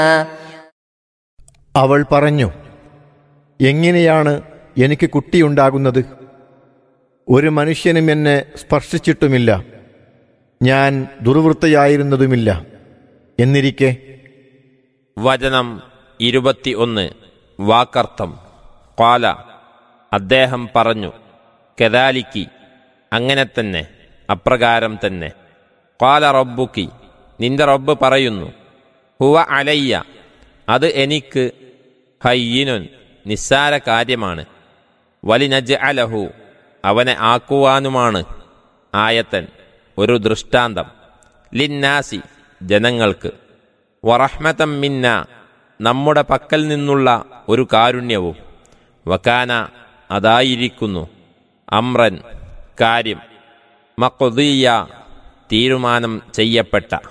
അവൾ പറഞ്ഞു എങ്ങനെയാണ് എനിക്ക് കുട്ടിയുണ്ടാകുന്നത് ഒരു മനുഷ്യനും എന്നെ സ്പർശിച്ചിട്ടുമില്ല ഞാൻ ദുർവൃത്തയായിരുന്നതുമില്ല എന്നിരിക്കെ വചനം ഇരുപത്തി ഒന്ന് വാക്കർത്ഥം കാല അദ്ദേഹം പറഞ്ഞു കെതാലിക്കി അങ്ങനെ തന്നെ അപ്രകാരം തന്നെ കാല റബ്ബുക്കി നിന്റെ റബ്ബ് പറയുന്നു ഹുവ അലയ്യ അത് എനിക്ക് ഹയ്യിനുൻ നിസ്സാര കാര്യമാണ് വലിനജ് അലഹു അവനെ ആക്കുവാനുമാണ് ആയത്തൻ ഒരു ദൃഷ്ടാന്തം ലിന്നാസി ജനങ്ങൾക്ക് വറഹ്മതം മിന്ന നമ്മുടെ പക്കൽ നിന്നുള്ള ഒരു കാരുണ്യവും വക്കാന അതായിരിക്കുന്നു അമ്രൻ കാര്യം മക്കൊതീയ തീരുമാനം ചെയ്യപ്പെട്ട